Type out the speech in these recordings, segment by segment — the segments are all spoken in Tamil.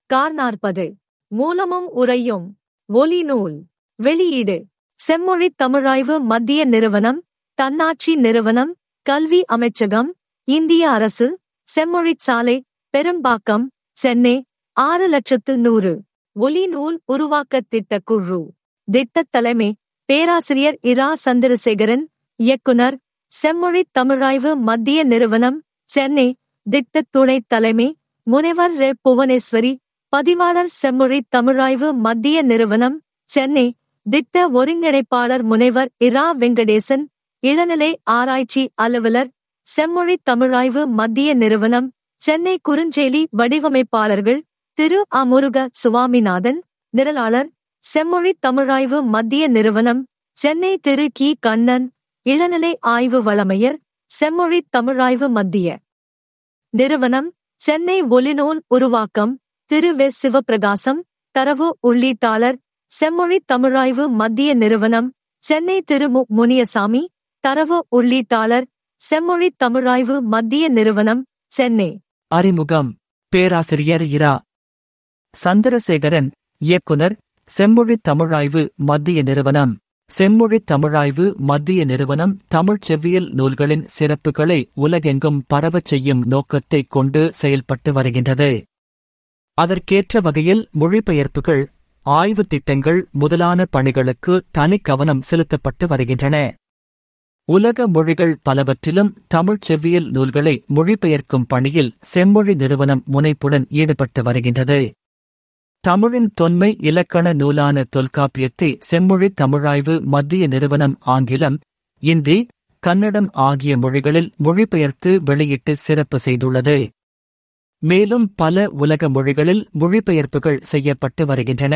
கார் நாற்பது மூலமும் உரையும் ஒலி நூல் வெளியீடு செம்மொழித் தமிழாய்வு மத்திய நிறுவனம் தன்னாட்சி நிறுவனம் கல்வி அமைச்சகம் இந்திய அரசு செம்மொழிச் சாலை பெரும்பாக்கம் சென்னை ஆறு லட்சத்து நூறு ஒலி நூல் உருவாக்கத் திட்ட குழு திட்டத் தலைமை பேராசிரியர் இரா சந்திரசேகரன் இயக்குனர் செம்மொழித் தமிழாய்வு மத்திய நிறுவனம் சென்னை திட்டத் துணைத் தலைமை முனைவர் ரெ புவனேஸ்வரி பதிவாளர் செம்மொழித் தமிழாய்வு மத்திய நிறுவனம் சென்னை திட்ட ஒருங்கிணைப்பாளர் முனைவர் இரா வெங்கடேசன் இளநிலை ஆராய்ச்சி அலுவலர் செம்மொழித் தமிழாய்வு மத்திய நிறுவனம் சென்னை குறுஞ்செய்தி வடிவமைப்பாளர்கள் திரு அமுருக சுவாமிநாதன் நிரலாளர் செம்மொழித் தமிழாய்வு மத்திய நிறுவனம் சென்னை திரு கி கண்ணன் இளநிலை ஆய்வு வளமையர் செம்மொழித் தமிழாய்வு மத்திய நிறுவனம் சென்னை ஒலிநூல் உருவாக்கம் திரு வெ சிவபிரகாசம் தரவு உள்ளீட்டாளர் செம்மொழித் தமிழாய்வு மத்திய நிறுவனம் சென்னை திரு மு முனியசாமி தரவு உள்ளீட்டாளர் செம்மொழித் தமிழாய்வு மத்திய நிறுவனம் சென்னை அறிமுகம் பேராசிரியர் இரா சந்திரசேகரன் இயக்குனர் செம்மொழி தமிழாய்வு மத்திய நிறுவனம் செம்மொழி தமிழாய்வு மத்திய நிறுவனம் தமிழ்ச் செவ்வியல் நூல்களின் சிறப்புகளை உலகெங்கும் பரவச் செய்யும் நோக்கத்தைக் கொண்டு செயல்பட்டு வருகின்றது அதற்கேற்ற வகையில் மொழிபெயர்ப்புகள் ஆய்வுத் திட்டங்கள் முதலான பணிகளுக்கு தனி கவனம் செலுத்தப்பட்டு வருகின்றன உலக மொழிகள் பலவற்றிலும் தமிழ்ச் செவ்வியல் நூல்களை மொழிபெயர்க்கும் பணியில் செம்மொழி நிறுவனம் முனைப்புடன் ஈடுபட்டு வருகின்றது தமிழின் தொன்மை இலக்கண நூலான தொல்காப்பியத்தை செம்மொழி தமிழாய்வு மத்திய நிறுவனம் ஆங்கிலம் இந்தி கன்னடம் ஆகிய மொழிகளில் மொழிபெயர்த்து வெளியிட்டு சிறப்பு செய்துள்ளது மேலும் பல உலக மொழிகளில் மொழிபெயர்ப்புகள் செய்யப்பட்டு வருகின்றன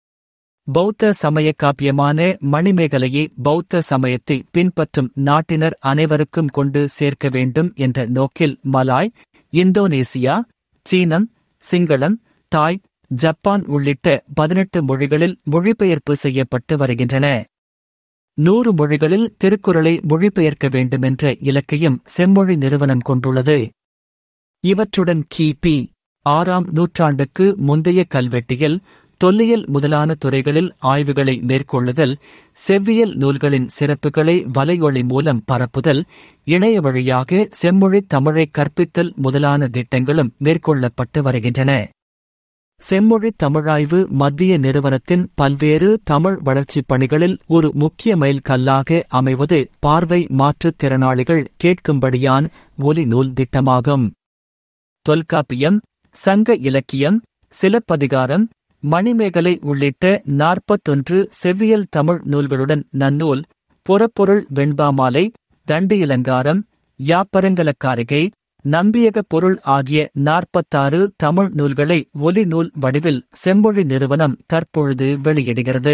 பௌத்த சமய காப்பியமான மணிமேகலையை பௌத்த சமயத்தை பின்பற்றும் நாட்டினர் அனைவருக்கும் கொண்டு சேர்க்க வேண்டும் என்ற நோக்கில் மலாய் இந்தோனேசியா சீனம் சிங்களம் தாய் ஜப்பான் உள்ளிட்ட பதினெட்டு மொழிகளில் மொழிபெயர்ப்பு செய்யப்பட்டு வருகின்றன நூறு மொழிகளில் திருக்குறளை மொழிபெயர்க்க வேண்டுமென்ற இலக்கையும் செம்மொழி நிறுவனம் கொண்டுள்ளது இவற்றுடன் கிபி ஆறாம் நூற்றாண்டுக்கு முந்தைய கல்வெட்டியல் தொல்லியல் முதலான துறைகளில் ஆய்வுகளை மேற்கொள்ளுதல் செவ்வியல் நூல்களின் சிறப்புகளை வலையொலி மூலம் பரப்புதல் இணைய வழியாக செம்மொழி தமிழை கற்பித்தல் முதலான திட்டங்களும் மேற்கொள்ளப்பட்டு வருகின்றன செம்மொழி தமிழாய்வு மத்திய நிறுவனத்தின் பல்வேறு தமிழ் வளர்ச்சிப் பணிகளில் ஒரு முக்கிய மைல் கல்லாக அமைவது பார்வை மாற்றுத் திறனாளிகள் கேட்கும்படியான் ஒலி நூல் திட்டமாகும் தொல்காப்பியம் சங்க இலக்கியம் சிலப்பதிகாரம் மணிமேகலை உள்ளிட்ட நாற்பத்தொன்று செவ்வியல் தமிழ் நூல்களுடன் நன்னூல் புறப்பொருள் வெண்பாமாலை தண்டியலங்காரம் யாப்பரங்கலக்காரிகை நம்பியக பொருள் ஆகிய நாற்பத்தாறு தமிழ் நூல்களை ஒலி நூல் வடிவில் செம்மொழி நிறுவனம் தற்பொழுது வெளியிடுகிறது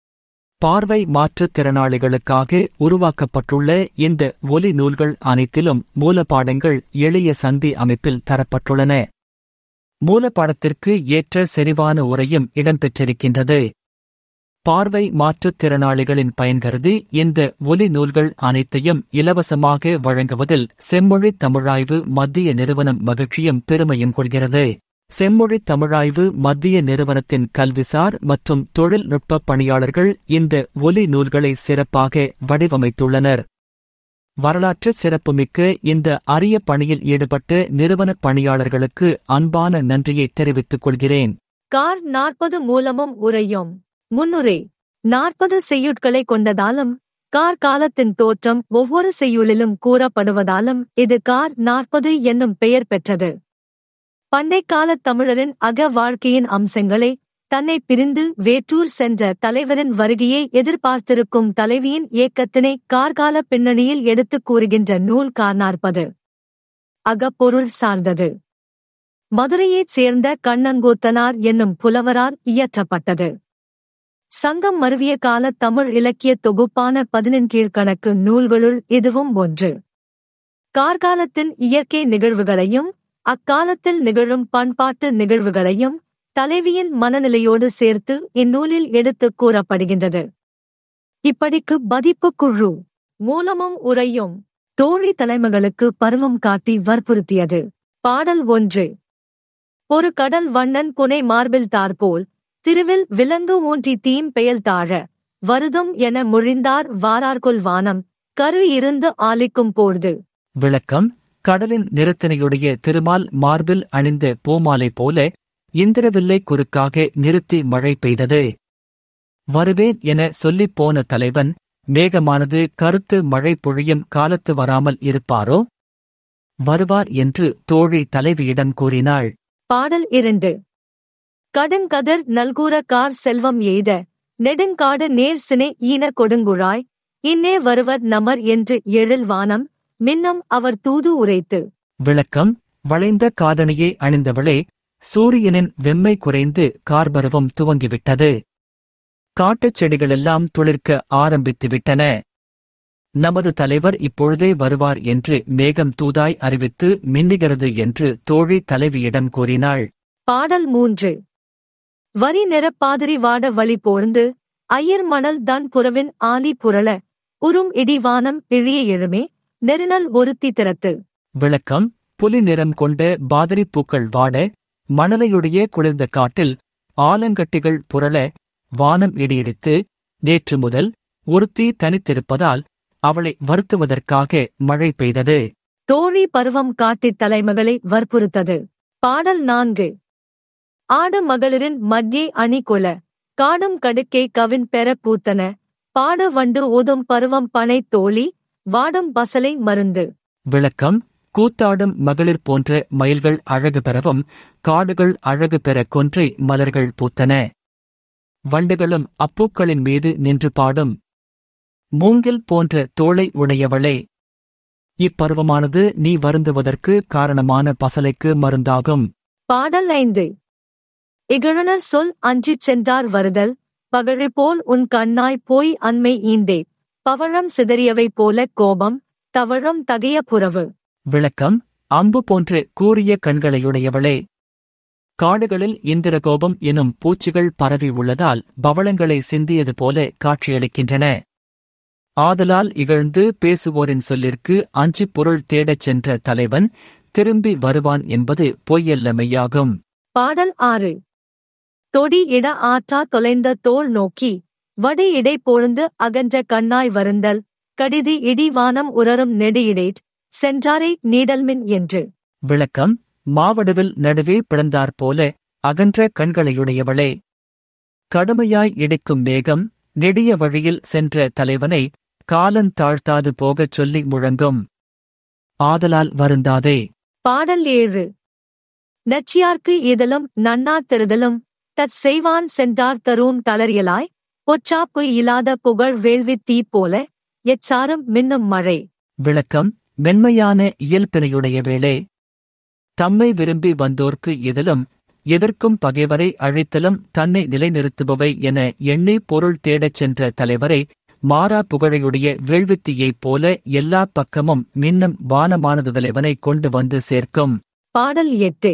பார்வை மாற்றுத் திறனாளிகளுக்காக உருவாக்கப்பட்டுள்ள இந்த ஒலி நூல்கள் அனைத்திலும் மூலப்பாடங்கள் எளிய சந்தி அமைப்பில் தரப்பட்டுள்ளன மூலப்பாடத்திற்கு ஏற்ற செறிவான உரையும் இடம்பெற்றிருக்கின்றது பார்வை மாற்றுத் திறனாளிகளின் பயன் கருதி இந்த ஒலி நூல்கள் அனைத்தையும் இலவசமாக வழங்குவதில் செம்மொழி தமிழாய்வு மத்திய நிறுவனம் மகிழ்ச்சியும் பெருமையும் கொள்கிறது செம்மொழி தமிழாய்வு மத்திய நிறுவனத்தின் கல்விசார் மற்றும் தொழில்நுட்ப பணியாளர்கள் இந்த ஒலி நூல்களை சிறப்பாக வடிவமைத்துள்ளனர் வரலாற்று சிறப்புமிக்க இந்த அரிய பணியில் ஈடுபட்ட நிறுவன பணியாளர்களுக்கு அன்பான நன்றியை தெரிவித்துக் கொள்கிறேன் கார் நாற்பது மூலமும் உரையும் முன்னுரை நாற்பது செய்யுட்களை கொண்டதாலும் கார் காலத்தின் தோற்றம் ஒவ்வொரு செய்யுளிலும் கூறப்படுவதாலும் இது கார் நாற்பது என்னும் பெயர் பெற்றது பண்டைக்காலத் தமிழரின் அக வாழ்க்கையின் அம்சங்களை தன்னை பிரிந்து வேற்றூர் சென்ற தலைவரின் வருகையை எதிர்பார்த்திருக்கும் தலைவியின் இயக்கத்தினை கார்கால பின்னணியில் எடுத்துக் கூறுகின்ற நூல் கார் நாற்பது அகப்பொருள் சார்ந்தது மதுரையைச் சேர்ந்த கண்ணங்கூத்தனார் என்னும் புலவரால் இயற்றப்பட்டது சங்கம் மருவிய கால தமிழ் இலக்கிய தொகுப்பான பதினெண்கீழ்கணக்கு நூல்களுள் இதுவும் ஒன்று கார்காலத்தின் இயற்கை நிகழ்வுகளையும் அக்காலத்தில் நிகழும் பண்பாட்டு நிகழ்வுகளையும் தலைவியின் மனநிலையோடு சேர்த்து இந்நூலில் எடுத்துக் கூறப்படுகின்றது இப்படிக்கு பதிப்பு குழு மூலமும் உரையும் தோழி தலைமகளுக்கு பருவம் காட்டி வற்புறுத்தியது பாடல் ஒன்று ஒரு கடல் வண்ணன் புனை மார்பில் தார்போல் திருவில் விலங்கு ஊன்றி தீம் பெயல் தாழ வருதும் என முழிந்தார் வாரார்கொல் வானம் கரு இருந்து ஆலிக்கும் போர்து விளக்கம் கடலின் நிறத்தினையுடைய திருமால் மார்பில் அணிந்த பூமாலை போல இந்திரவில்லை குறுக்காக நிறுத்தி மழை பெய்தது வருவேன் என சொல்லிப் போன தலைவன் மேகமானது கருத்து மழை பொழியும் காலத்து வராமல் இருப்பாரோ வருவார் என்று தோழி தலைவியிடம் கூறினாள் பாடல் இரண்டு கடுங்கதிர் நல்கூர கார் செல்வம் எய்த நெடுங்காடு நேர் சினை ஈன கொடுங்குழாய் இன்னே வருவர் நமர் என்று எழில் வானம் மின்னம் அவர் தூது உரைத்து விளக்கம் வளைந்த காதணியை அணிந்தவளே சூரியனின் வெம்மை குறைந்து கார்பருவம் துவங்கிவிட்டது காட்டுச் செடிகளெல்லாம் துளிர்க்க ஆரம்பித்துவிட்டன நமது தலைவர் இப்பொழுதே வருவார் என்று மேகம் தூதாய் அறிவித்து மின்னுகிறது என்று தோழி தலைவியிடம் கூறினாள் பாடல் மூன்று வரி நிறப்பாதிரி வாட வழி போழ்ந்து ஐயர் மணல் தான் புறவின் ஆலி புரள உறும் இடிவானம் இழிய எழுமே நெருநல் ஒருத்தி திறத்து விளக்கம் புலி நிறம் கொண்ட பாதிரிப் பூக்கள் வாட மணலையுடைய குளிர்ந்த காட்டில் ஆலங்கட்டிகள் புரள வானம் இடியிடித்து நேற்று முதல் ஒருத்தி தனித்திருப்பதால் அவளை வருத்துவதற்காக மழை பெய்தது தோழி பருவம் காட்டித் தலைமகளை வற்புறுத்தது பாடல் நான்கு ஆடு மகளிரின் மத்தியே அணி கொல காடும் கடுக்கே கவின் பெற பூத்தன பாடு வண்டு ஊதும் பருவம் பனை தோழி வாடும் பசலை மருந்து விளக்கம் கூத்தாடும் மகளிர் போன்ற மயில்கள் அழகு பெறவும் காடுகள் அழகு பெற கொன்றை மலர்கள் பூத்தன வண்டுகளும் அப்பூக்களின் மீது நின்று பாடும் மூங்கில் போன்ற தோளை உடையவளே இப்பருவமானது நீ வருந்துவதற்கு காரணமான பசலைக்கு மருந்தாகும் பாடல் ஐந்து இகழுனர் சொல் அஞ்சிச் சென்றார் வருதல் பகழி போல் உன் கண்ணாய் போய் அண்மை ஈந்தே பவழம் சிதறியவை போல கோபம் தவழம் தகைய புறவு விளக்கம் அம்பு போன்ற கூரிய கண்களையுடையவளே காடுகளில் இந்திரகோபம் எனும் பூச்சிகள் பரவி உள்ளதால் பவளங்களை சிந்தியது போல காட்சியளிக்கின்றன ஆதலால் இகழ்ந்து பேசுவோரின் சொல்லிற்கு அஞ்சிப் பொருள் தேடச் சென்ற தலைவன் திரும்பி வருவான் என்பது பொய்யல்ல மெய்யாகும் பாடல் ஆறு தொடி இட ஆற்றா தொலைந்த தோள் நோக்கி வடி இடை பொழுந்து அகன்ற கண்ணாய் வருந்தல் கடிதி இடிவானம் உரரும் நெடியிடேட் சென்றாரை நீடல்மின் என்று விளக்கம் மாவடுவில் நடுவே பிளந்தாற்போல அகன்ற கண்களையுடையவளே கடுமையாய் இடிக்கும் மேகம் நெடிய வழியில் சென்ற தலைவனை காலன் தாழ்த்தாது போகச் சொல்லி முழங்கும் ஆதலால் வருந்தாதே பாடல் ஏழு நச்சியார்க்கு இதழும் நன்னா தெருதலும் தற் செய்வான் சென்றார் தரூன் தளரியலாய் பொச்சாப்பு இல்லாத புகழ் வேள்வித் தீ போல எச்சாரும் மின்னும் மழை விளக்கம் மென்மையான இயல்பினையுடைய வேளே தம்மை விரும்பி வந்தோர்க்கு இதலும் எதற்கும் பகைவரை அழைத்தலும் தன்னை நிலைநிறுத்துபவை என எண்ணி பொருள் தேடச் சென்ற தலைவரை மாறா புகழையுடைய வேள்வித்தீயைப் போல எல்லா பக்கமும் மின்னும் வானமானது தலைவனை கொண்டு வந்து சேர்க்கும் பாடல் எட்டு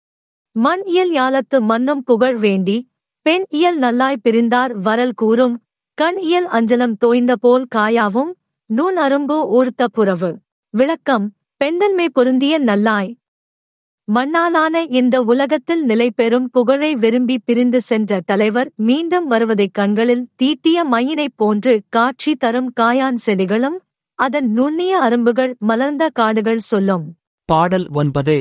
மண் இயல் யாலத்து மன்னும் புகழ் வேண்டி பெண் இயல் நல்லாய் பிரிந்தார் வரல் கூறும் கண் இயல் அஞ்சலம் தோய்ந்த போல் காயாவும் நூன் அரும்பு ஊர்த்த புறவு விளக்கம் பெண்டன்மை பொருந்திய நல்லாய் மண்ணாலான இந்த உலகத்தில் நிலை பெறும் புகழை விரும்பி பிரிந்து சென்ற தலைவர் மீண்டும் வருவதைக் கண்களில் தீட்டிய மையினைப் போன்று காட்சி தரும் காயான் செடிகளும் அதன் நுண்ணிய அரும்புகள் மலர்ந்த காடுகள் சொல்லும் பாடல் ஒன்பது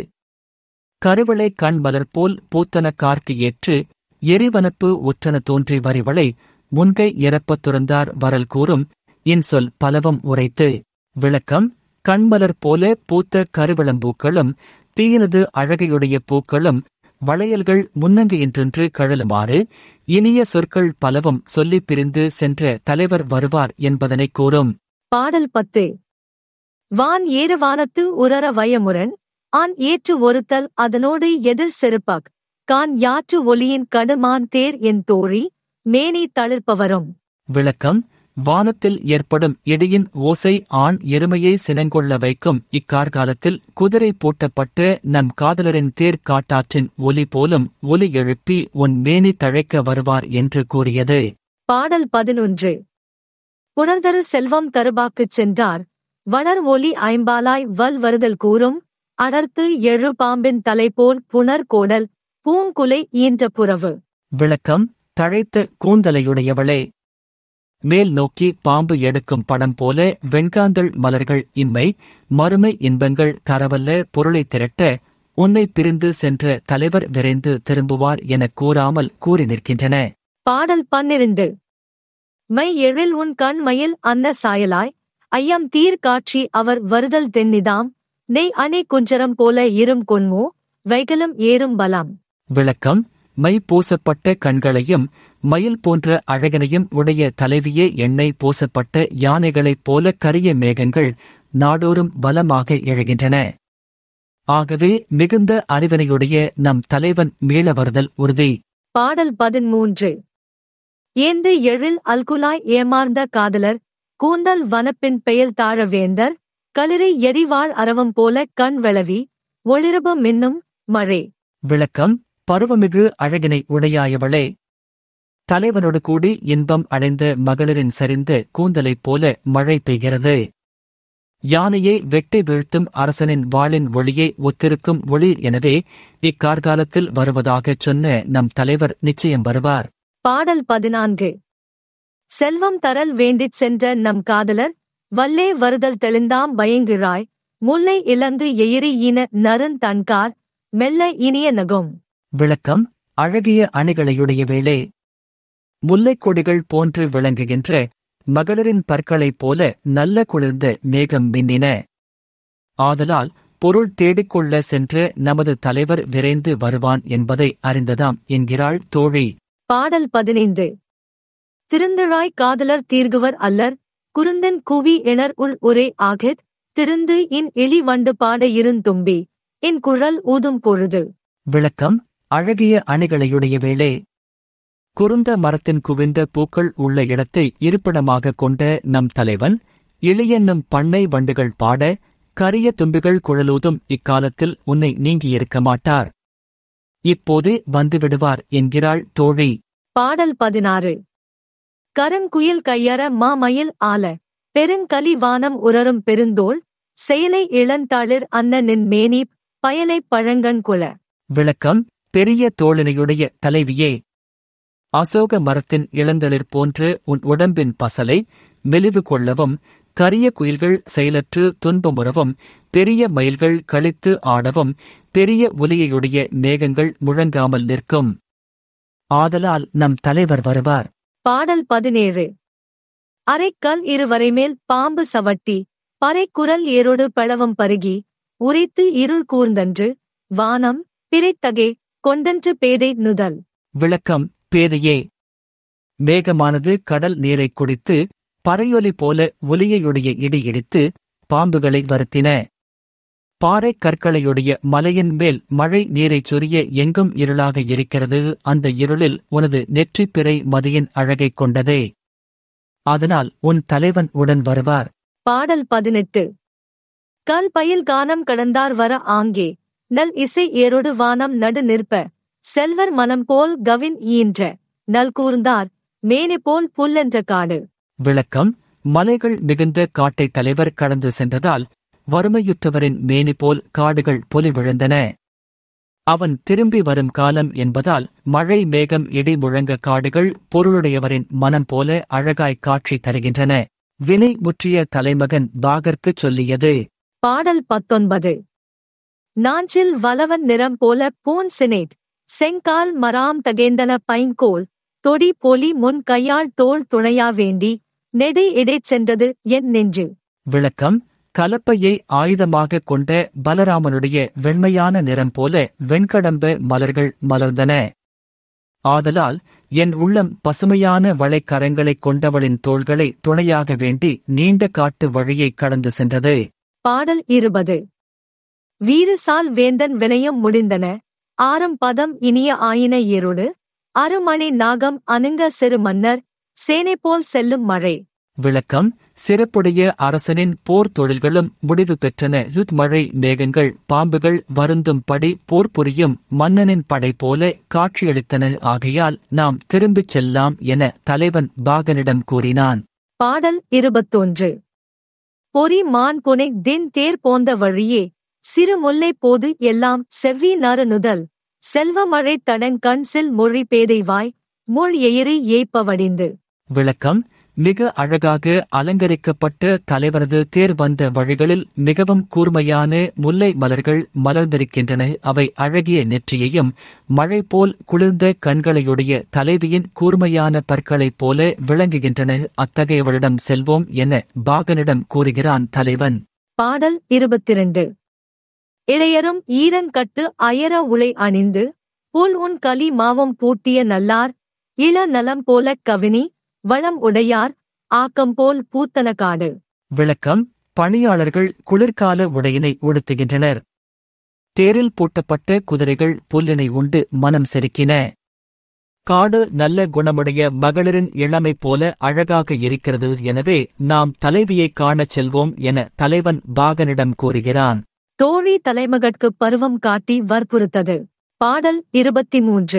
கருவளை கண் மலர்போல் பூத்தன கார்க்கு ஏற்று எரிவனப்பு உற்றன தோன்றி வரிவளை முன்கை இறப்பத் துறந்தார் வரல் கூறும் இன்சொல் பலவும் உரைத்து விளக்கம் கண்மலர் போல பூத்த கருவிளம்பூக்களும் தீயினது அழகையுடைய பூக்களும் வளையல்கள் முன்னங்கையின்றென்று கழலுமாறு இனிய சொற்கள் பலவும் சொல்லிப் பிரிந்து சென்ற தலைவர் வருவார் என்பதனைக் கூறும் பாடல் பத்து வான் ஏறு வானத்து உரர வயமுரண் ஆன் ஏற்று ஒருத்தல் அதனோடு எதிர் செருப்பக் கான் யாற்று ஒலியின் கடுமான் தேர் என் தோழி மேனி தளிர்ப்பவரும் விளக்கம் வானத்தில் ஏற்படும் இடியின் ஓசை ஆண் எருமையை சினங்கொள்ள வைக்கும் இக்கார்காலத்தில் குதிரை பூட்டப்பட்டு நம் காதலரின் தேர் காட்டாற்றின் ஒலி போலும் ஒலி எழுப்பி உன் மேனி தழைக்க வருவார் என்று கூறியது பாடல் பதினொன்று புணர்தரு செல்வம் தருபாக்குச் சென்றார் வளர் ஒலி ஐம்பாலாய் வல் வருதல் கூறும் அடர்த்து எழு பாம்பின் தலைபோல் புனர் கோடல் பூங்குலை ஈன்ற புறவு விளக்கம் தழைத்த கூந்தலையுடையவளே மேல் நோக்கி பாம்பு எடுக்கும் படம் போல வெண்காந்தள் மலர்கள் இம்மை மறுமை இன்பங்கள் தரவல்ல பொருளை திரட்ட உன்னை பிரிந்து சென்ற தலைவர் விரைந்து திரும்புவார் எனக் கூறாமல் கூறி நிற்கின்றன பாடல் பன்னிரண்டு மை எழில் உன் கண் மயில் அன்ன சாயலாய் ஐயம் தீர் காட்சி அவர் வருதல் தென்னிதாம் நெய் அணை குஞ்சரம் போல இரும் கொன்மோ வைகலும் ஏறும் பலம் விளக்கம் மை பூசப்பட்ட கண்களையும் மயில் போன்ற அழகனையும் உடைய தலைவியே எண்ணெய் பூசப்பட்ட யானைகளைப் போல கரிய மேகங்கள் நாடோறும் பலமாக எழுகின்றன ஆகவே மிகுந்த அறிவினையுடைய நம் தலைவன் மீள வருதல் உறுதி பாடல் பதிமூன்று ஏந்து எழில் அல்குலாய் ஏமார்ந்த காதலர் கூந்தல் வனப்பின் பெயர் தாழ வேந்தர் களிறை எரிவாள் அரவம் போல கண் வெளவி ஒளிரப மின்னும் மழை விளக்கம் பருவமிகு அழகினை உடையாயவளே தலைவனோடு கூடி இன்பம் அடைந்த மகளிரின் சரிந்த கூந்தலைப் போல மழை பெய்கிறது யானையை வெட்டி வீழ்த்தும் அரசனின் வாளின் ஒளியை ஒத்திருக்கும் ஒளி எனவே இக்கார்காலத்தில் வருவதாகச் சொன்ன நம் தலைவர் நிச்சயம் வருவார் பாடல் பதினான்கு செல்வம் தரல் வேண்டிச் சென்ற நம் காதலர் வல்லே வருதல் தெளிந்தாம் பயங்கிழாய் முல்லை இலந்து எயிரி ஈன நருந் தன்கார் மெல்ல இனிய நகும் விளக்கம் அழகிய அணிகளையுடைய வேளே முல்லைக் கொடிகள் போன்று விளங்குகின்ற மகளிரின் பற்களைப் போல நல்ல குளிர்ந்த மேகம் மின்னின ஆதலால் பொருள் தேடிக்கொள்ள சென்ற நமது தலைவர் விரைந்து வருவான் என்பதை அறிந்ததாம் என்கிறாள் தோழி பாடல் பதினைந்து திருந்திழாய் காதலர் தீர்குவர் அல்லர் குருந்தன் குவி இணர் உள் உரே ஆகித் திருந்து இன் இழி வண்டு பாட இருந்தும்பி இன் குழல் ஊதும் பொழுது விளக்கம் அழகிய அணிகளையுடைய வேளே குருந்த மரத்தின் குவிந்த பூக்கள் உள்ள இடத்தை இருப்பிடமாகக் கொண்ட நம் தலைவன் இளையென்னும் பண்ணை வண்டுகள் பாட கரிய தும்பிகள் குழலூதும் இக்காலத்தில் உன்னை நீங்கியிருக்க மாட்டார் இப்போதே வந்துவிடுவார் என்கிறாள் தோழி பாடல் பதினாறு கருங்குயில் கையற மாமயில் ஆல பெருங்கலி வானம் உரரும் பெருந்தோள் செயலை இளந்தாளிர் அன்ன நின் மேனி பயலைப் பழங்கண் குல விளக்கம் பெரிய தோழனையுடைய தலைவியே அசோக மரத்தின் இளந்தளிர் போன்று உன் உடம்பின் பசலை மெலிவு கொள்ளவும் கரிய குயில்கள் செயலற்று துன்பமுறவும் பெரிய மயில்கள் கழித்து ஆடவும் பெரிய ஒலியையுடைய மேகங்கள் முழங்காமல் நிற்கும் ஆதலால் நம் தலைவர் வருவார் பாடல் பதினேழு அரைக்கல் இருவரைமேல் பாம்பு சவட்டி பறைக்குரல் ஏரோடு பழவம் பருகி உரைத்து இருள் கூர்ந்தன்று வானம் பிறைத்தகே கொண்டன்று பேதை நுதல் விளக்கம் பேதையே மேகமானது கடல் நீரைக் குடித்து பறையொலி போல ஒலியையுடைய இடி இடித்து பாம்புகளை வருத்தின பாறைக் கற்களையுடைய மலையின் மேல் மழை நீரைச் சொரிய எங்கும் இருளாக இருக்கிறது அந்த இருளில் உனது நெற்றிப் பிறை மதியின் அழகைக் கொண்டதே அதனால் உன் தலைவன் உடன் வருவார் பாடல் பதினெட்டு கல் பயில் கானம் கடந்தார் வர ஆங்கே நல் இசை ஏரோடு வானம் நடு நிற்ப செல்வர் மனம் போல் கவின் ஈன்ற நல் கூர்ந்தார் மேனி போல் புல்லென்ற காடு விளக்கம் மலைகள் மிகுந்த காட்டைத் தலைவர் கடந்து சென்றதால் வறுமையுற்றவரின் மேனி போல் காடுகள் பொலி விழுந்தன அவன் திரும்பி வரும் காலம் என்பதால் மழை மேகம் இடி முழங்க காடுகள் பொருளுடையவரின் மனம் போல அழகாய் காட்சி தருகின்றன வினை முற்றிய தலைமகன் பாகர்க்குச் சொல்லியது பாடல் பத்தொன்பது நாஞ்சில் வலவன் நிறம் போல பூன் சினேட் செங்கால் மராம் தகேந்தன பைங்கோல் தொடி பொலி முன் கையாள் தோள் துணையா வேண்டி நெடை இடைச் சென்றது என் நெஞ்சு விளக்கம் கலப்பையை ஆயுதமாகக் கொண்ட பலராமனுடைய வெண்மையான நிறம் போல வெண்கடம்ப மலர்கள் மலர்ந்தன ஆதலால் என் உள்ளம் பசுமையான வளைக்கரங்களைக் கொண்டவளின் தோள்களை துணையாக வேண்டி நீண்ட காட்டு வழியைக் கடந்து சென்றது பாடல் இருபது வீறுசால் வேந்தன் வினயம் முடிந்தன ஆரம் பதம் இனிய ஆயின ஏரோடு அருமணி நாகம் அணுங்க சிறு மன்னர் சேனை போல் செல்லும் மழை விளக்கம் சிறப்புடைய அரசனின் போர் தொழில்களும் முடிவு பெற்றன யுத் மழை மேகங்கள் பாம்புகள் வருந்தும்படி போர் புரியும் மன்னனின் படை போல காட்சியளித்தன ஆகையால் நாம் திரும்பிச் செல்லாம் என தலைவன் பாகனிடம் கூறினான் பாடல் இருபத்தொன்று பொறி மான் புனை தின் தேர் போந்த வழியே சிறு முல்லை போது எல்லாம் செவ்வி நறு நுதல் செல்வமழை தடங்கண் சில் மொழி பேதைவாய் மொழ் எயிரி ஏப்பவடிந்து விளக்கம் மிக அழகாக அலங்கரிக்கப்பட்ட தலைவரது தேர் வந்த வழிகளில் மிகவும் கூர்மையான முல்லை மலர்கள் மலர்ந்திருக்கின்றன அவை அழகிய நெற்றியையும் மழை போல் குளிர்ந்த கண்களையுடைய தலைவியின் கூர்மையான பற்களைப் போல விளங்குகின்றன அத்தகையவளிடம் செல்வோம் என பாகனிடம் கூறுகிறான் தலைவன் பாடல் இருபத்திரண்டு இளையரும் ஈரங்கட்டு அயர உளை அணிந்து புல் உன் களி மாவம் பூட்டிய நல்லார் இள நலம் போலக் கவினி வளம் உடையார் ஆக்கம் போல் பூத்தன காடு விளக்கம் பணியாளர்கள் குளிர்கால உடையினை உடுத்துகின்றனர் தேரில் பூட்டப்பட்ட குதிரைகள் புல்லினை உண்டு மனம் செருக்கின காடு நல்ல குணமுடைய மகளிரின் இளமை போல அழகாக இருக்கிறது எனவே நாம் தலைவியைக் காணச் செல்வோம் என தலைவன் பாகனிடம் கூறுகிறான் தோழி தலைமகட்குப் பருவம் காட்டி வற்புறுத்தது பாடல் இருபத்தி மூன்று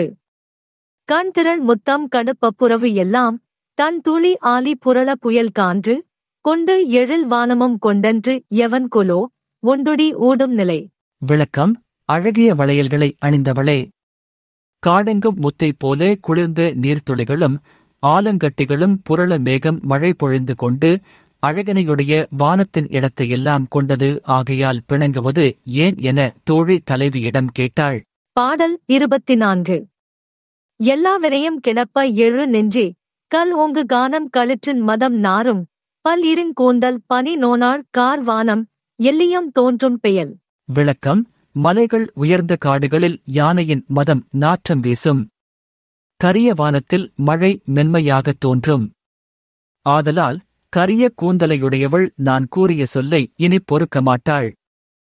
கண் திரள் முத்தம் கடுப்பப்புறவு எல்லாம் தன் துளி ஆலி புரள புயல் கான்று கொண்டு எழில் வானமும் கொண்டன்று எவன் கொலோ ஒண்டுடி ஊடும் நிலை விளக்கம் அழகிய வளையல்களை அணிந்தவளே காடெங்கும் முத்தை போல குளிர்ந்த நீர்த்துளிகளும் ஆலங்கட்டிகளும் புரள மேகம் மழை பொழிந்து கொண்டு அழகனையுடைய வானத்தின் இடத்தையெல்லாம் கொண்டது ஆகையால் பிணங்குவது ஏன் என தோழி தலைவியிடம் கேட்டாள் பாடல் இருபத்தி நான்கு எல்லாவரையும் கிடப்ப எழு நெஞ்சே கல் ஓங்கு கானம் களிற்றின் மதம் நாரும் பல் இருங்கூந்தல் பனி நோனாள் கார் வானம் எல்லியம் தோன்றும் பெயல் விளக்கம் மலைகள் உயர்ந்த காடுகளில் யானையின் மதம் நாற்றம் வீசும் கரிய வானத்தில் மழை மென்மையாகத் தோன்றும் ஆதலால் கரிய கூந்தலையுடையவள் நான் கூறிய சொல்லை இனி பொறுக்க மாட்டாள்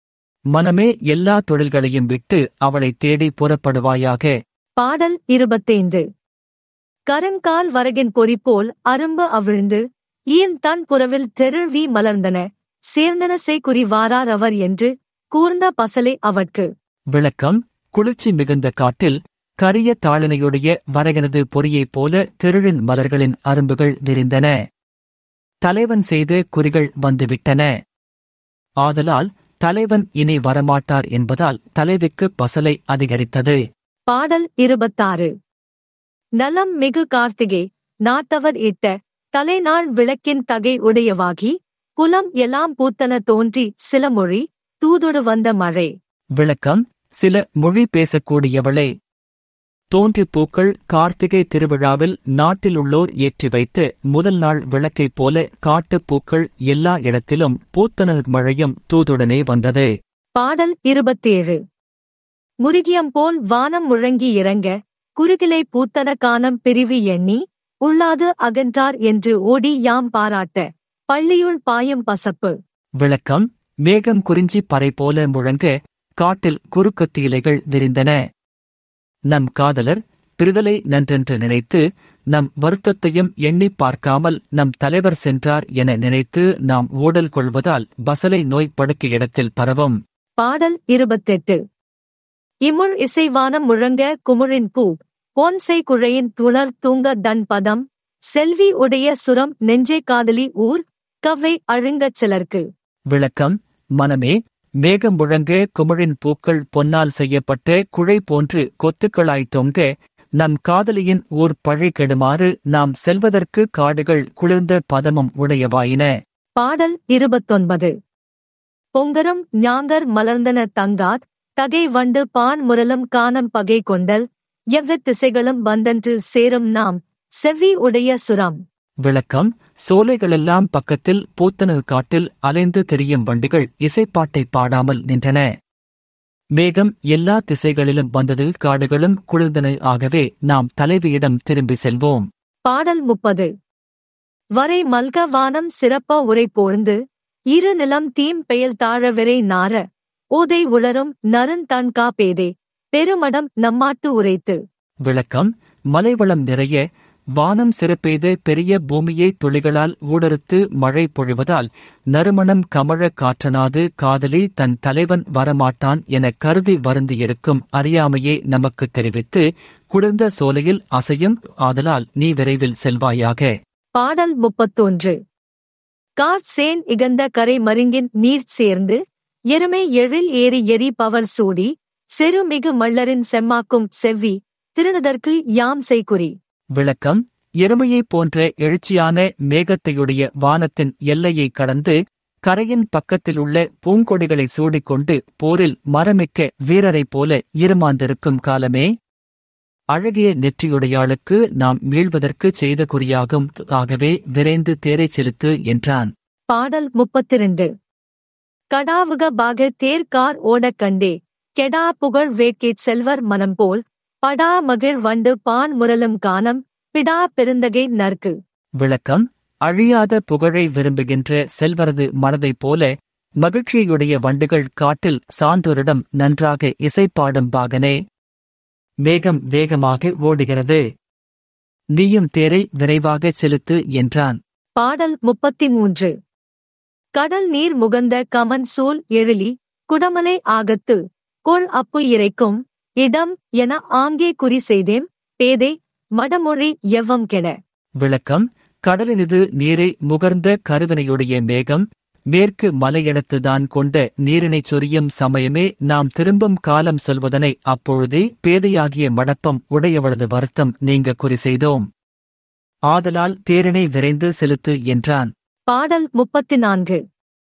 மனமே எல்லா தொழில்களையும் விட்டு அவளை தேடி புறப்படுவாயாக பாடல் இருபத்தைந்து கருங்கால் வரகின் பொறி போல் அரும்பு அவிழ்ந்து ஈன் தன் புறவில் தெருள்வி மலர்ந்தன சேர்ந்தன செய்குறி வாரார் அவர் என்று கூர்ந்த பசலை அவட்கு விளக்கம் குளிர்ச்சி மிகுந்த காட்டில் கரிய தாளினையுடைய வரகனது பொறியைப் போல திருழின் மலர்களின் அரும்புகள் விரிந்தன தலைவன் செய்த குறிகள் வந்துவிட்டன ஆதலால் தலைவன் இனி வரமாட்டார் என்பதால் தலைவிக்கு பசலை அதிகரித்தது பாடல் இருபத்தாறு நலம் மிகு கார்த்திகை நாட்டவர் இட்ட தலைநாள் விளக்கின் தகை உடையவாகி குலம் எல்லாம் பூத்தன தோன்றி சில மொழி தூதொடு வந்த மழை விளக்கம் சில மொழி பேசக்கூடியவளே தோன்றிப் பூக்கள் கார்த்திகை திருவிழாவில் நாட்டிலுள்ளோர் ஏற்றி வைத்து முதல் நாள் விளக்கைப் போல காட்டுப் பூக்கள் எல்லா இடத்திலும் பூத்தன மழையும் தூதுடனே வந்தது பாடல் இருபத்தேழு முருகியம் போல் வானம் முழங்கி இறங்க குறுகிலை பூத்தன கானம் பிரிவு எண்ணி உள்ளாது அகன்றார் என்று ஓடி யாம் பாராட்ட பள்ளியுள் பாயும் பசப்பு விளக்கம் மேகம் குறிஞ்சி பறை போல முழங்க காட்டில் குறுக்கத்து இலைகள் விரிந்தன நம் காதலர் பிரிதலை நன்றென்று நினைத்து நம் வருத்தத்தையும் எண்ணிப் பார்க்காமல் நம் தலைவர் சென்றார் என நினைத்து நாம் ஓடல் கொள்வதால் பசலை நோய் படுக்க இடத்தில் பரவும் பாடல் இருபத்தெட்டு இமுள் இசைவானம் முழங்க குமுழின் பூ பொன்சை குழையின் துணர் தூங்க தன் பதம் செல்வி உடைய சுரம் நெஞ்சே காதலி ஊர் கவ்வை அழுங்கச் சிலர்க்கு விளக்கம் மனமே மேகம் முழங்க குமிழின் பூக்கள் பொன்னால் செய்யப்பட்ட குழை போன்று கொத்துக்களாய் தொங்க நம் காதலியின் ஊர் பழி கெடுமாறு நாம் செல்வதற்கு காடுகள் குளிர்ந்த பதமும் உடையவாயின பாடல் இருபத்தொன்பது பொங்கரும் ஞாங்கர் மலர்ந்தன தங்காத் தகை வண்டு பான் முரலும் காணம் பகை கொண்டல் எவ்வித் திசைகளும் வந்தன்று சேரும் நாம் செவ்வி உடைய சுரம் விளக்கம் சோலைகளெல்லாம் பக்கத்தில் பூத்தன காட்டில் அலைந்து திரியும் வண்டிகள் இசைப்பாட்டை பாடாமல் நின்றன மேகம் எல்லா திசைகளிலும் வந்தது காடுகளும் குளிர்ந்தன ஆகவே நாம் தலைவியிடம் திரும்பி செல்வோம் பாடல் முப்பது வரை மல்க வானம் சிறப்ப உரை போழ்ந்து இரு நிலம் தீம் பெயல் தாழவரை நார ஓதை உளரும் நருந்தன் பேதே பெருமடம் நம்மாட்டு உரைத்து விளக்கம் மலைவளம் நிறைய வானம் சிறப்பெய்த பெரிய பூமியை துளிகளால் ஊடறுத்து மழை பொழிவதால் நறுமணம் கமழ காற்றனாது காதலி தன் தலைவன் வரமாட்டான் என கருதி வருந்தியிருக்கும் அறியாமையை நமக்குத் தெரிவித்து குளிர்ந்த சோலையில் அசையும் ஆதலால் நீ விரைவில் செல்வாயாக பாடல் முப்பத்தொன்று கார்சேன் இகந்த கரை மருங்கின் நீர் சேர்ந்து எருமை எழில் ஏறி எரி பவர் சூடி செருமிகு மள்ளரின் செம்மாக்கும் செவ்வி திருநதற்கு யாம் செய்குறி விளக்கம் எருமையைப் போன்ற எழுச்சியான மேகத்தையுடைய வானத்தின் எல்லையை கடந்து கரையின் பக்கத்திலுள்ள பூங்கொடிகளை சூடிக்கொண்டு போரில் மரமிக்க வீரரைப் போல இருமாந்திருக்கும் காலமே அழகிய நெற்றியுடையாளுக்கு நாம் மீள்வதற்கு செய்த குறியாகும் ஆகவே விரைந்து தேரைச் செலுத்து என்றான் பாடல் முப்பத்திரண்டு கடாவுக பாக தேர்கார் ஓடக் கண்டே கெடா புகழ் வேட்கைச் செல்வர் மனம் போல் படா மகிழ் வண்டு பான் முரலும் கானம் பிடா பெருந்தகை நற்கு விளக்கம் அழியாத புகழை விரும்புகின்ற செல்வரது மனதைப் போல மகிழ்ச்சியுடைய வண்டுகள் காட்டில் சான்றோரிடம் நன்றாக இசைப்பாடும் பாகனே மேகம் வேகமாக ஓடுகிறது நீயும் தேரை விரைவாகச் செலுத்து என்றான் பாடல் முப்பத்தி மூன்று கடல் நீர் முகந்த கமன் சூல் எழிலி குடமலை ஆகத்து கொள் அப்பு இறைக்கும் இடம் என ஆங்கே குறி செய்தேம் பேதை மடமொழி எவ்வம் கெட விளக்கம் கடலினிது நீரை முகர்ந்த கருவினையுடைய மேகம் மேற்கு மலையிடத்துதான் கொண்ட நீரினைச் சொரியும் சமயமே நாம் திரும்பும் காலம் சொல்வதனை அப்பொழுதே பேதையாகிய மடப்பம் உடையவளது வருத்தம் நீங்க குறி செய்தோம் ஆதலால் தேரினை விரைந்து செலுத்து என்றான் பாடல் முப்பத்தி நான்கு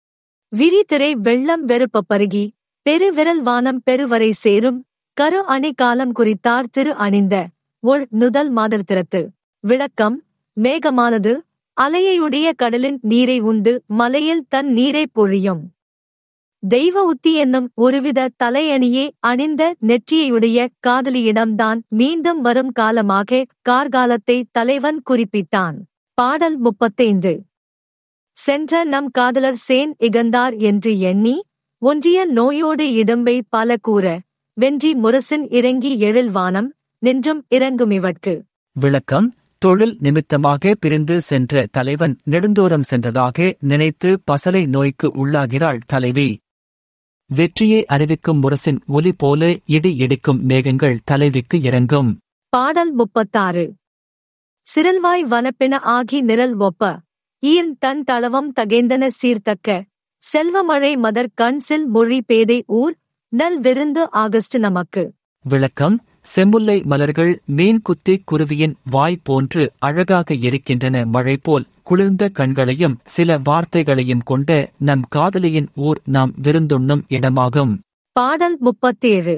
விரிதிரை வெள்ளம் வெறுப்ப பருகி பெருவிரல் வானம் பெருவரை சேரும் கரு அணி காலம் குறித்தார் திரு அணிந்த ஒள் நுதல் மாதர் திறத்து விளக்கம் மேகமானது அலையையுடைய கடலின் நீரை உண்டு மலையில் தன் நீரை பொழியும் தெய்வ உத்தி என்னும் ஒருவித தலையணியே அணிந்த நெற்றியையுடைய காதலியிடம்தான் மீண்டும் வரும் காலமாக கார்காலத்தை தலைவன் குறிப்பிட்டான் பாடல் முப்பத்தைந்து சென்ற நம் காதலர் சேன் இகந்தார் என்று எண்ணி ஒன்றிய நோயோடு இடும்பை பல கூற வென்றி முரசின் இறங்கி எழில் வானம் நின்றும் இறங்குமிவட்கு விளக்கம் தொழில் நிமித்தமாக பிரிந்து சென்ற தலைவன் நெடுந்தோறும் சென்றதாக நினைத்து பசலை நோய்க்கு உள்ளாகிறாள் தலைவி வெற்றியை அறிவிக்கும் முரசின் ஒலி போல இடி இடிக்கும் மேகங்கள் தலைவிக்கு இறங்கும் பாடல் முப்பத்தாறு சிரல்வாய் வனப்பென ஆகி நிரல் ஒப்ப ஈர்ன் தன் தளவம் தகேந்தன சீர்த்தக்க செல்வமழை மதர் கண்சில் மொழி பேதை ஊர் நல் விருந்து ஆகஸ்ட் நமக்கு விளக்கம் செம்புல்லை மலர்கள் மீன் குத்தி குருவியின் வாய் போன்று அழகாக இருக்கின்றன மழை போல் குளிர்ந்த கண்களையும் சில வார்த்தைகளையும் கொண்ட நம் காதலியின் ஊர் நாம் விருந்துண்ணும் இடமாகும் பாடல் முப்பத்தேழு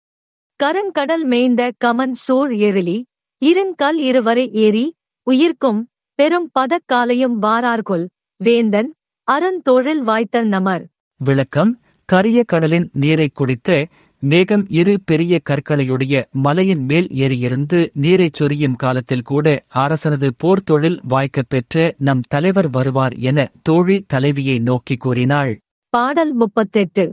கருங்கடல் மேய்ந்த கமன் சூழ் எழிலி இருங்கல் இருவரை ஏறி உயிர்க்கும் பெரும் பதக்காலையும் வாரார்கொல் வேந்தன் அறந்தொழில் வாய்த்த நமர் விளக்கம் கரிய கடலின் நீரைக் குடித்த மேகம் இரு பெரிய கற்களையுடைய மலையின் மேல் ஏறியிருந்து நீரைச் சொரியும் காலத்தில் கூட அரசனது போர் தொழில் வாய்க்கப் பெற்ற நம் தலைவர் வருவார் என தோழி தலைவியை நோக்கி கூறினாள் பாடல் முப்பத்தெட்டு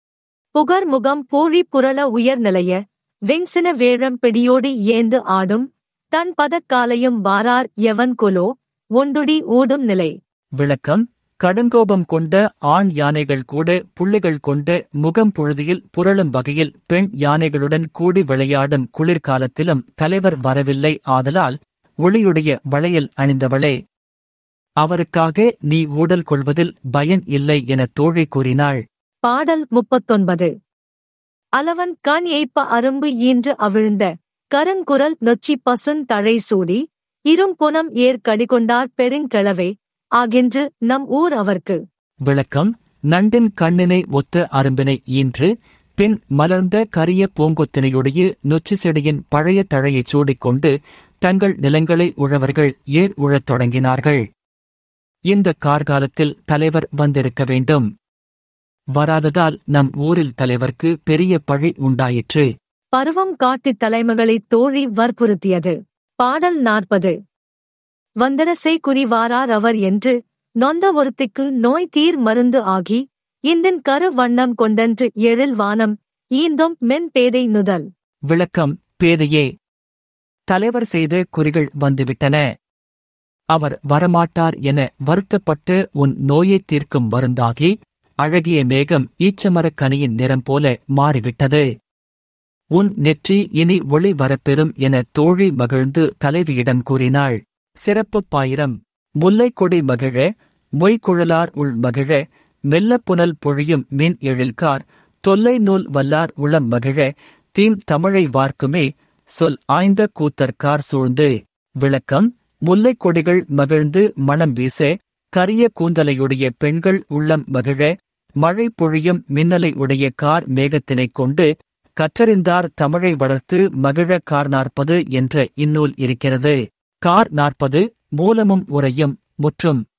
புகர் முகம் பூழி புரள உயர்நிலைய வெங்சின வேழம் பிடியோடி ஏந்து ஆடும் தன் பதக்காலையும் வாரார் எவன் கொலோ ஒண்டுடி ஊடும் நிலை விளக்கம் கடுங்கோபம் கொண்ட ஆண் யானைகள் கூட புள்ளிகள் கொண்ட முகம் பொழுதியில் புரளும் வகையில் பெண் யானைகளுடன் கூடி விளையாடும் குளிர்காலத்திலும் தலைவர் வரவில்லை ஆதலால் ஒளியுடைய வளையல் அணிந்தவளே அவருக்காக நீ ஊடல் கொள்வதில் பயன் இல்லை என தோழி கூறினாள் பாடல் முப்பத்தொன்பது அளவன் கண் ஏய்ப்ப அரும்பு ஈன்று அவிழ்ந்த கருங்குரல் நொச்சி பசுந் தழை சூடி இரும்புனம் ஏர் கடிகொண்டார் பெருங்கிழவே ஆகின்று நம் ஊர் அவர்க்கு விளக்கம் நண்டின் கண்ணினை ஒத்த அரும்பினை ஈன்று பின் மலர்ந்த கரிய பூங்கொத்தினையுடைய நொச்சி செடியின் பழைய தழையைச் சூடிக்கொண்டு தங்கள் நிலங்களை உழவர்கள் ஏர் உழத் தொடங்கினார்கள் இந்த கார்காலத்தில் தலைவர் வந்திருக்க வேண்டும் வராததால் நம் ஊரில் தலைவர்க்கு பெரிய பழி உண்டாயிற்று பருவம் காட்டித் தலைமகளைத் தோழி வற்புறுத்தியது பாடல் நாற்பது வந்தரசை குறிவாரார் அவர் என்று நொந்த ஒருத்திக்கு நோய் தீர் மருந்து ஆகி இந்தின் கரு வண்ணம் கொண்டன்று எழில் வானம் ஈந்தும் மென் பேதை நுதல் விளக்கம் பேதையே தலைவர் செய்த குறிகள் வந்துவிட்டன அவர் வரமாட்டார் என வருத்தப்பட்டு உன் நோயைத் தீர்க்கும் மருந்தாகி அழகிய மேகம் ஈச்சமரக் கனியின் நிறம் போல மாறிவிட்டது உன் நெற்றி இனி ஒளி வரப்பெறும் என தோழி மகிழ்ந்து தலைவியிடம் கூறினாள் சிறப்புப் பாயிரம் முல்லைக் கொடி மகிழ மொய்குழலார் உள் மகிழ மெல்லப் புனல் பொழியும் மின் எழில்கார் தொல்லை நூல் வல்லார் உளம் மகிழ தீம் தமிழை வார்க்குமே சொல் ஆய்ந்த கூத்தற்கார் சூழ்ந்து விளக்கம் முல்லைக் கொடிகள் மகிழ்ந்து மணம் வீச கரிய கூந்தலையுடைய பெண்கள் உள்ளம் மகிழ மழை பொழியும் மின்னலை உடைய கார் மேகத்தினைக் கொண்டு கற்றறிந்தார் தமிழை வளர்த்து மகிழ கார் நாற்பது என்ற இந்நூல் இருக்கிறது கார் நாற்பது மூலமும் உரையும் முற்றும்